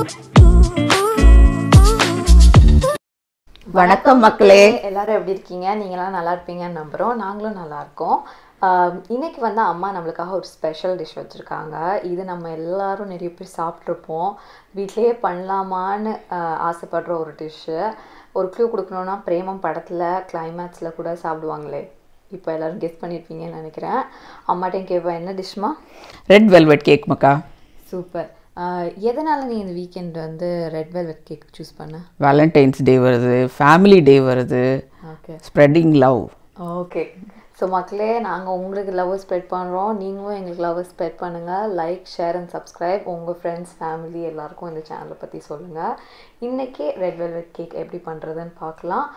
வணக்கம் மக்களே எல்லாரும் எப்படி இருக்கீங்க நீங்களாம் நல்லா இருப்பீங்கன்னு நம்புகிறோம் நாங்களும் நல்லா இருக்கோம் ஆஹ் இன்னைக்கு வந்து அம்மா நம்மளுக்காக ஒரு ஸ்பெஷல் டிஷ் வச்சுருக்காங்க இது நம்ம எல்லாரும் நிறைய பேர் சாப்பிட்ருப்போம் வீட்டிலேயே பண்ணலாமான்னு ஆஹ் ஆசைப்படுற ஒரு டிஷ்ஷு ஒரு க்ளூ கொடுக்கணுன்னா பிரேமம் படத்தில் கிளைமேக்ஸில் கூட சாப்பிடுவாங்களே இப்போ எல்லாரும் கெஸ் பண்ணியிருப்பீங்கன்னு நினைக்கிறேன் அம்மாட்டையும் கேட்பேன் என்ன டிஷ்மா ரெட் வெல்வெட் கேக் மக்கா சூப்பர் எதனால் நீ இந்த வீக்கெண்ட் வந்து ரெட் வெல்வெட் கேக் சூஸ் பண்ண வேலண்டைன்ஸ் டே வருது ஃபேமிலி டே வருது okay spreading love okay so மக்களே நாங்கள் உங்களுக்கு லவ் ஸ்ப்ரெட் பண்ணுறோம் நீங்களும் எங்களுக்கு லவ் ஸ்ப்ரெட் பண்ணுங்கள் லைக் ஷேர் அண்ட் சப்ஸ்கிரைப் உங்கள் ஃப்ரெண்ட்ஸ் ஃபேமிலி எல்லாருக்கும் இந்த சேனலை பற்றி சொல்லுங்கள் இன்றைக்கி ரெட் வெல்வெட் கேக் எப்படி பண்ணுறதுன்னு பார்க்கலாம்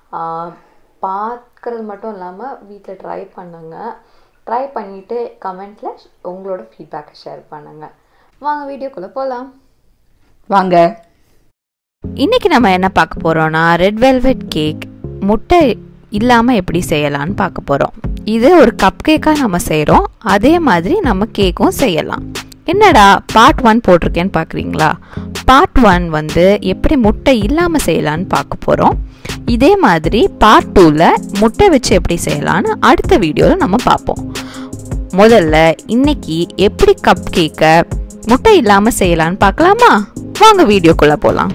பார்க்குறது மட்டும் இல்லாமல் வீட்டில் ட்ரை பண்ணுங்க ட்ரை பண்ணிவிட்டு கமெண்ட்டில் உங்களோட ஃபீட்பேக்கை ஷேர் பண்ணுங்கள் வாங்க வீடியோக்குள்ளே போகலாம் வாங்க இன்னைக்கு நம்ம என்ன பார்க்க போறோம்னா ரெட் வெல்வெட் கேக் முட்டை இல்லாமல் எப்படி செய்யலாம்னு பார்க்க போகிறோம் இது ஒரு கப் கேக்காக நம்ம செய்கிறோம் அதே மாதிரி நம்ம கேக்கும் செய்யலாம் என்னடா பார்ட் ஒன் போட்டிருக்கேன்னு பார்க்குறீங்களா பார்ட் ஒன் வந்து எப்படி முட்டை இல்லாமல் செய்யலான்னு பார்க்க போகிறோம் இதே மாதிரி பார்ட் டூவில் முட்டை வச்சு எப்படி செய்யலான்னு அடுத்த வீடியோவில் நம்ம பார்ப்போம் முதல்ல இன்னைக்கு எப்படி கப் கேக்கை முட்டை இல்லாமல் செய்யலான்னு பார்க்கலாமா வாங்க வீடியோக்குள்ளே போகலாம்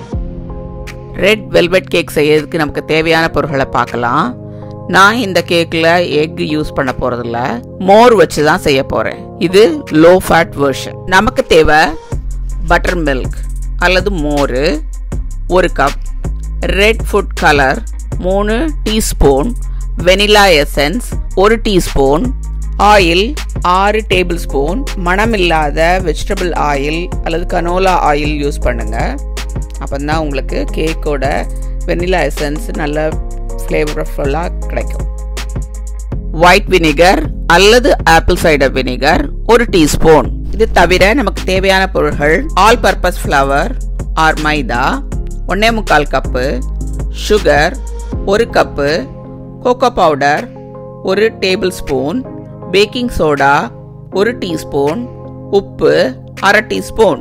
ரெட் வெல்வெட் கேக் செய்யறதுக்கு நமக்கு தேவையான பொருட்களை பார்க்கலாம் நான் இந்த கேக்கில் எக் யூஸ் பண்ண போறதில்ல மோர் வச்சு தான் செய்ய போறேன் இது லோ ஃபேட் வெர்ஷன் நமக்கு தேவை பட்டர் மில்க் அல்லது மோர் ஒரு கப் ரெட் ஃபுட் கலர் மூணு டீஸ்பூன் வெனிலா எசன்ஸ் ஒரு டீஸ்பூன் ஆயில் ஆறு டேபிள் ஸ்பூன் மணமில்லாத வெஜிடபிள் ஆயில் அல்லது கனோலா ஆயில் யூஸ் பண்ணுங்க அப்போ உங்களுக்கு கேக்கோட வெனிலா எசன்ஸ் நல்ல ஃப்ளேவர்ஃபுல்லாக கிடைக்கும் ஒயிட் வினிகர் அல்லது ஆப்பிள் சைடர் வினிகர் ஒரு டீஸ்பூன் இது தவிர நமக்கு தேவையான பொருட்கள் ஆல் பர்பஸ் ஃப்ளவர் ஆர் மைதா ஒன்னே முக்கால் கப்பு சுகர் ஒரு கப்பு கோகோ பவுடர் ஒரு டேபிள் ஸ்பூன் பேக்கிங் சோடா ஒரு டீஸ்பூன் உப்பு அரை டீஸ்பூன்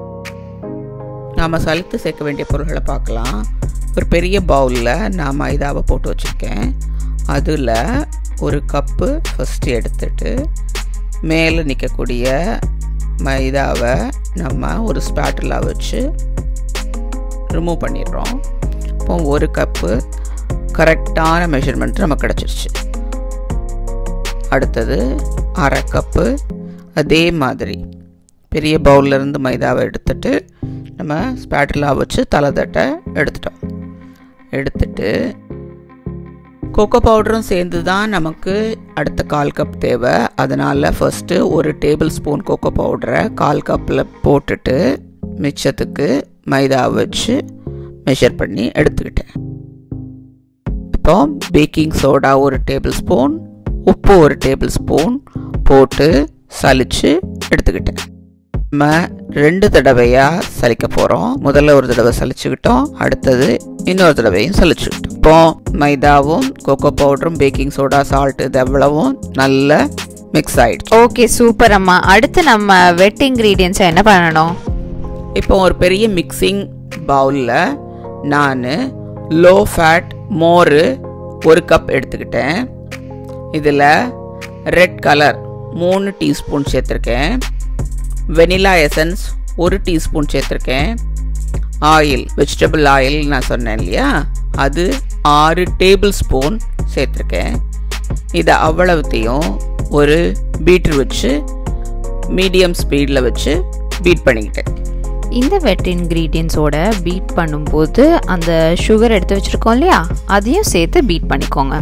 நாம் சலித்து சேர்க்க வேண்டிய பொருட்களை பார்க்கலாம் ஒரு பெரிய பவுலில் நான் மைதாவை போட்டு வச்சுருக்கேன் அதில் ஒரு கப்பு ஃபஸ்ட்டு எடுத்துட்டு மேலே நிற்கக்கூடிய மைதாவை நம்ம ஒரு ஸ்பேட்டலா வச்சு ரிமூவ் பண்ணிடுறோம் இப்போ ஒரு கப்பு கரெக்டான மெஷர்மெண்ட் நமக்கு கிடச்சிருச்சு அடுத்தது அரை கப்பு அதே மாதிரி பெரிய பவுல்ல இருந்து மைதாவை எடுத்துட்டு நம்ம ஸ்பேட்டலா வச்சு தலை தட்டை எடுத்துட்டோம் எடுத்துட்டு கோகோ பவுடரும் சேர்ந்து தான் நமக்கு அடுத்த கால் கப் தேவை அதனால் ஃபஸ்ட்டு ஒரு டேபிள் ஸ்பூன் கோகோ பவுடரை கால் கப்பில் போட்டுட்டு மிச்சத்துக்கு மைதா வச்சு மெஷர் பண்ணி எடுத்துக்கிட்டேன் இப்போ பேக்கிங் சோடா ஒரு டேபிள் ஸ்பூன் உப்பு ஒரு டேபிள் ஸ்பூன் போட்டு சலிச்சு எடுத்துக்கிட்டேன் நம்ம ரெண்டு தடவையாக சலிக்க போகிறோம் முதல்ல ஒரு தடவை சலிச்சுக்கிட்டோம் அடுத்தது இன்னொரு தடவையும் சலிச்சுக்கிட்டோம் இப்போ மைதாவும் கோகோ பவுடரும் பேக்கிங் சோடா சால்ட் இது எவ்வளவும் நல்ல மிக்ஸ் ஆயிடுச்சு ஓகே சூப்பர் அம்மா அடுத்து நம்ம வெட் இன்க்ரீடியன்ஸை என்ன பண்ணணும் இப்போ ஒரு பெரிய மிக்சிங் பவுலில் நான் லோ ஃபேட் மோர் ஒரு கப் எடுத்துக்கிட்டேன் இதில் ரெட் கலர் மூணு டீஸ்பூன் சேர்த்துருக்கேன் வெனிலா எசன்ஸ் ஒரு டீஸ்பூன் சேர்த்துருக்கேன் ஆயில் வெஜிடபிள் ஆயில் நான் சொன்னேன் இல்லையா அது ஆறு டேபிள் ஸ்பூன் சேர்த்துருக்கேன் இதை அவ்வளவுத்தையும் ஒரு பீட்ரு வச்சு மீடியம் ஸ்பீடில் வச்சு பீட் பண்ணிக்கிட்டேன் இந்த வெட் இன்க்ரீடியன்ஸோட பீட் பண்ணும்போது அந்த சுகர் எடுத்து வச்சுருக்கோம் இல்லையா அதையும் சேர்த்து பீட் பண்ணிக்கோங்க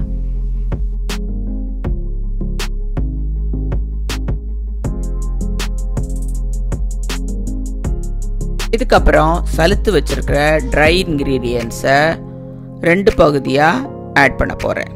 இதுக்கப்புறம் சலுத்து வச்சிருக்கிற ட்ரை இன்க்ரீடியன்ஸை ரெண்டு பகுதியாக ஆட் பண்ண போகிறேன்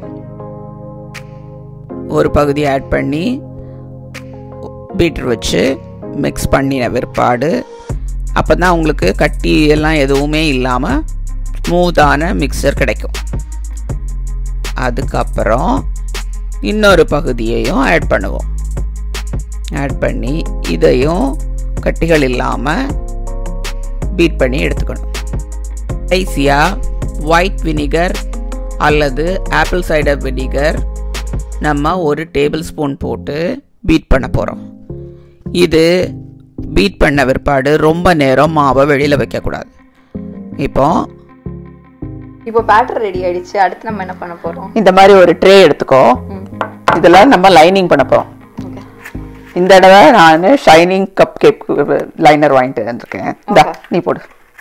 ஒரு பகுதியை ஆட் பண்ணி பீட்டர் வச்சு மிக்ஸ் பண்ணின பிற்பாடு அப்போ தான் உங்களுக்கு கட்டி எல்லாம் எதுவுமே இல்லாமல் ஸ்மூத்தான மிக்சர் கிடைக்கும் அதுக்கப்புறம் இன்னொரு பகுதியையும் ஆட் பண்ணுவோம் ஆட் பண்ணி இதையும் கட்டிகள் இல்லாமல் பீட் பண்ணி எடுத்துக்கணும் கடைசியாக ஒயிட் வினிகர் அல்லது ஆப்பிள் சைடர் வினிகர் நம்ம ஒரு டேபிள் ஸ்பூன் போட்டு பீட் பண்ண போகிறோம் இது பீட் பண்ண பிற்பாடு ரொம்ப நேரம் மாவை வெளியில் வைக்கக்கூடாது இப்போ இப்போ பேட்டர் ரெடி ஆயிடுச்சு அடுத்து நம்ம என்ன பண்ண போறோம் இந்த மாதிரி ஒரு ட்ரே எடுத்துக்கோ இதில் நம்ம லைனிங் பண்ண போகிறோம் ஓகே இந்த தடவை நான் ஷைனிங் கப் கேக் லைனர் வாங்கிட்டு வந்திருக்கேன் இந்தா Okay. நீ போடு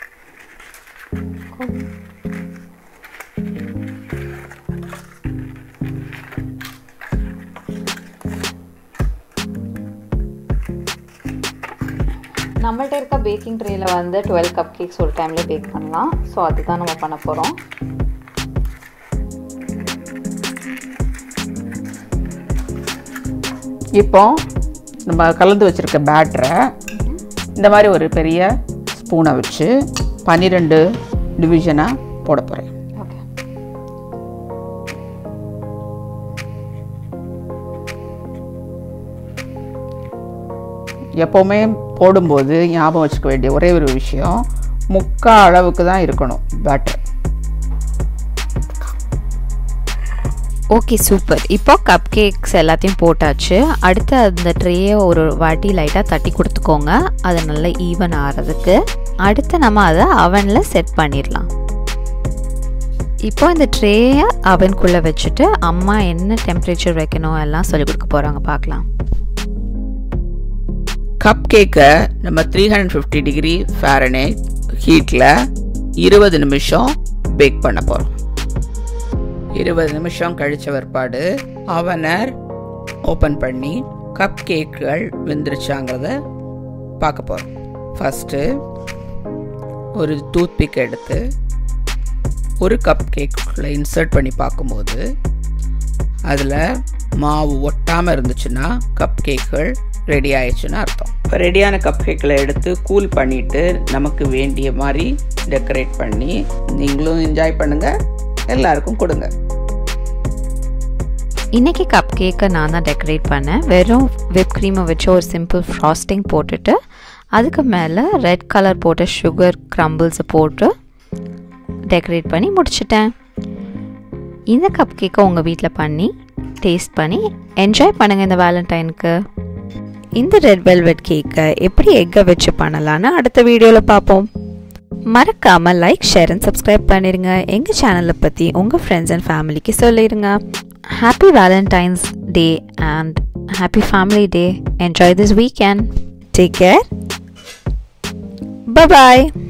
நம்மள்ட்ட இருக்க பேக்கிங் ட்ரேல வந்து டுவெல் கப் கேக்ஸ் ஒரு டைம்ல பேக் பண்ணலாம் ஸோ அதுதான் நம்ம பண்ண போறோம் இப்போ நம்ம கலந்து வச்சிருக்க பேட்டரை இந்த மாதிரி ஒரு பெரிய ஸ்பூனை வச்சு பன்னிரெண்டு டிவிஷனாக போட போகிறேன் ஓகே எப்போவுமே போடும்போது ஞாபகம் வச்சுக்க வேண்டிய ஒரே ஒரு விஷயம் முக்கா அளவுக்கு தான் இருக்கணும் பேட்டர் ஓகே சூப்பர் இப்போ கப் கேக்ஸ் எல்லாத்தையும் போட்டாச்சு அடுத்து அந்த ட்ரேயை ஒரு வாட்டி லைட்டாக தட்டி கொடுத்துக்கோங்க அது நல்லா ஈவன் ஆகிறதுக்கு அடுத்து நம்ம அதை அவனில் செட் பண்ணிடலாம் இப்போ இந்த ட்ரேயை அவனுக்குள்ளே வச்சுட்டு அம்மா என்ன டெம்பரேச்சர் வைக்கணும் எல்லாம் சொல்லிக் கொடுக்க போகிறாங்க பார்க்கலாம் கப் கேக்கை நம்ம three hundred fifty degree Fahrenheit ஹீட்டில் இருபது நிமிஷம் பேக் பண்ண போகிறோம் இருபது நிமிஷம் கழிச்ச பிற்பாடு அவனர் ஓப்பன் பண்ணி கப் கேக்குகள் வெந்துருச்சாங்கிறத பார்க்க போகிறோம் ஃபஸ்ட்டு ஒரு டூத் பிக் எடுத்து ஒரு கப் கேக்குள்ளே இன்சர்ட் பண்ணி பார்க்கும்போது அதில் மாவு ஒட்டாமல் இருந்துச்சுன்னா கப் கேக்குகள் ரெடி ஆயிடுச்சுன்னு அர்த்தம் இப்போ ரெடியான கப் கேக்கில் எடுத்து கூல் பண்ணிவிட்டு நமக்கு வேண்டிய மாதிரி டெக்கரேட் பண்ணி நீங்களும் என்ஜாய் பண்ணுங்கள் எல்லாருக்கும் கொடுங்க இன்றைக்கி கப் கேக்கை நான் தான் டெக்கரேட் பண்ணேன் வெறும் விப் க்ரீமை வச்சு ஒரு சிம்பிள் ஃப்ராஸ்டிங் போட்டுட்டு அதுக்கு மேலே ரெட் கலர் போட்ட சுகர் க்ரம்பிள்ஸை போட்டு டெக்கரேட் பண்ணி முடிச்சிட்டேன் இந்த கப் கேக்கை உங்கள் வீட்டில் பண்ணி டேஸ்ட் பண்ணி என்ஜாய் பண்ணுங்கள் இந்த வேலண்டைனுக்கு இந்த ரெட் வெல்வெட் கேக்கை எப்படி எக்கை வச்சு பண்ணலான்னு அடுத்த வீடியோவில் பார்ப்போம் மறக்காமல் லைக் ஷேர் அண்ட் சப்ஸ்கிரைப் பண்ணிடுங்க எங்கள் சேனலை பற்றி உங்கள் ஃப்ரெண்ட்ஸ் அண்ட் ஃபேமிலிக்கு சொல்லிடுங்க happy Valentine's day and happy family day enjoy this weekend take care bye